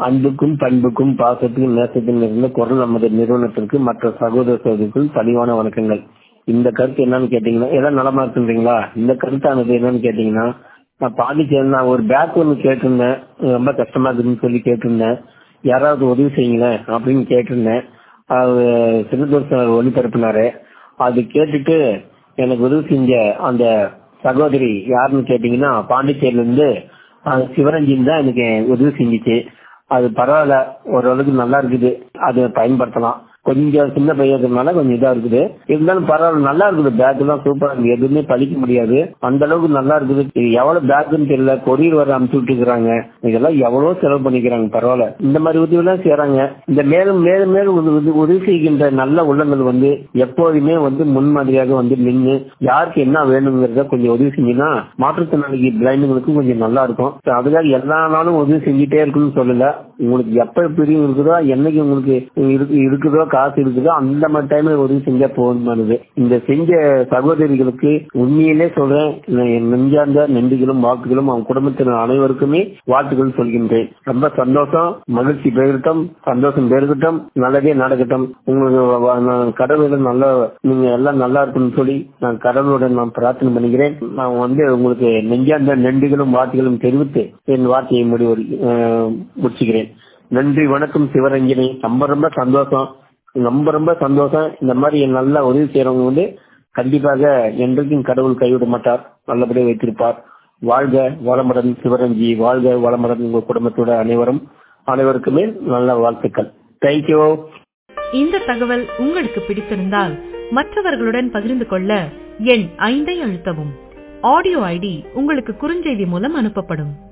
அன்புக்கும் பண்புக்கும் பாசத்துக்கும் நேசத்துக்கும் இருந்த குரல் நமது நிறுவனத்திற்கு மற்ற சகோதர சகோதரிக்கும் பணிவான வணக்கங்கள் இந்த கருத்து என்னன்னு கேட்டீங்கன்னா எல்லாம் நலமா இருக்குன்றீங்களா இந்த கருத்தானது என்னன்னு கேட்டீங்கன்னா நான் பாண்டிச்சேரி நான் ஒரு பேக் ஒன்று கேட்டிருந்தேன் ரொம்ப கஷ்டமா இருக்குதுன்னு சொல்லி கேட்டிருந்தேன் யாராவது உதவி செய்யுங்களேன் அப்படின்னு கேட்டிருந்தேன் அது சிறுதூர் சார் ஒளிபரப்பினாரு அது கேட்டுட்டு எனக்கு உதவி செஞ்ச அந்த சகோதரி யாருன்னு கேட்டீங்கன்னா பாண்டிச்சேரியில இருந்து சிவரஞ்சின் தான் எனக்கு உதவி செஞ்சுச்சு அது பரவாயில்ல ஓரளவுக்கு நல்லா இருக்குது அது பயன்படுத்தலாம் கொஞ்சம் சின்ன பையனால கொஞ்சம் இதா இருக்குது இருந்தாலும் பரவாயில்ல நல்லா இருக்குது பேக் எல்லாம் சூப்பரா இருக்கு எதுவுமே பழிக்க முடியாது அந்த அளவுக்கு நல்லா இருக்குது இது எவ்வளவு பேக்குன்னு தெரியல கொரியர் வர அனுப்பிச்சு விட்டுருக்காங்க இதெல்லாம் எவ்வளவு செலவு பண்ணிக்கிறாங்க பரவாயில்ல இந்த மாதிரி உதவி எல்லாம் செய்யறாங்க இந்த மேலும் மேலும் மேலும் உதவி உதவி செய்கின்ற நல்ல உள்ளங்கள் வந்து எப்போதுமே வந்து முன்மாதிரியாக வந்து நின்று யாருக்கு என்ன வேணுங்கிறத கொஞ்சம் உதவி செஞ்சீங்கன்னா மாற்றுத்திறனாளி பிளைண்டுகளுக்கும் கொஞ்சம் நல்லா இருக்கும் அதுக்காக எல்லா நாளும் உதவி செஞ்சுட்டே இருக்குன்னு சொல்லல உங்களுக்கு எப்ப பிரிவு இருக்குதோ என்னைக்கு உங்களுக்கு இருக்குதோ காசு இருக்குதோ அந்த மாதிரி டைம்ல உதவி செஞ்சா போதுமானது இந்த செஞ்ச சகோதரிகளுக்கு உண்மையிலே சொல்றேன் நெஞ்சார்ந்த நன்றிகளும் வாழ்த்துகளும் அவங்க குடும்பத்தினர் அனைவருக்குமே வாழ்த்துக்கள் சொல்கின்றேன் ரொம்ப சந்தோஷம் மகிழ்ச்சி பெருகட்டும் சந்தோஷம் பெருகட்டும் நல்லதே நடக்கட்டும் உங்களுக்கு கடவுளுடன் நல்ல நீங்க எல்லாம் நல்லா இருக்குன்னு சொல்லி நான் கடவுளுடன் நான் பிரார்த்தனை பண்ணுகிறேன் நான் வந்து உங்களுக்கு நெஞ்சார்ந்த நன்றிகளும் வாழ்த்துகளும் தெரிவித்து என் வார்த்தையை முடிவு முடிச்சுக்கிறேன் நன்றி வணக்கம் சிவரஞ்சனி ரொம்ப ரொம்ப சந்தோஷம் ரொம்ப ரொம்ப சந்தோஷம் இந்த மாதிரி நல்ல உதவி செய்யறவங்க வந்து கண்டிப்பாக என்றைக்கும் கடவுள் கைவிட மாட்டார் நல்லபடியாக வைத்திருப்பார் வாழ்க வளமுடன் சிவரஞ்சி வாழ்க வளமுடன் உங்க குடும்பத்தோட அனைவரும் அனைவருக்குமே நல்ல வாழ்த்துக்கள் தேங்க்யூ இந்த தகவல் உங்களுக்கு பிடித்திருந்தால் மற்றவர்களுடன் பகிர்ந்து கொள்ள எண் ஐந்தை அழுத்தவும் ஆடியோ ஐடி உங்களுக்கு குறுஞ்செய்தி மூலம் அனுப்பப்படும்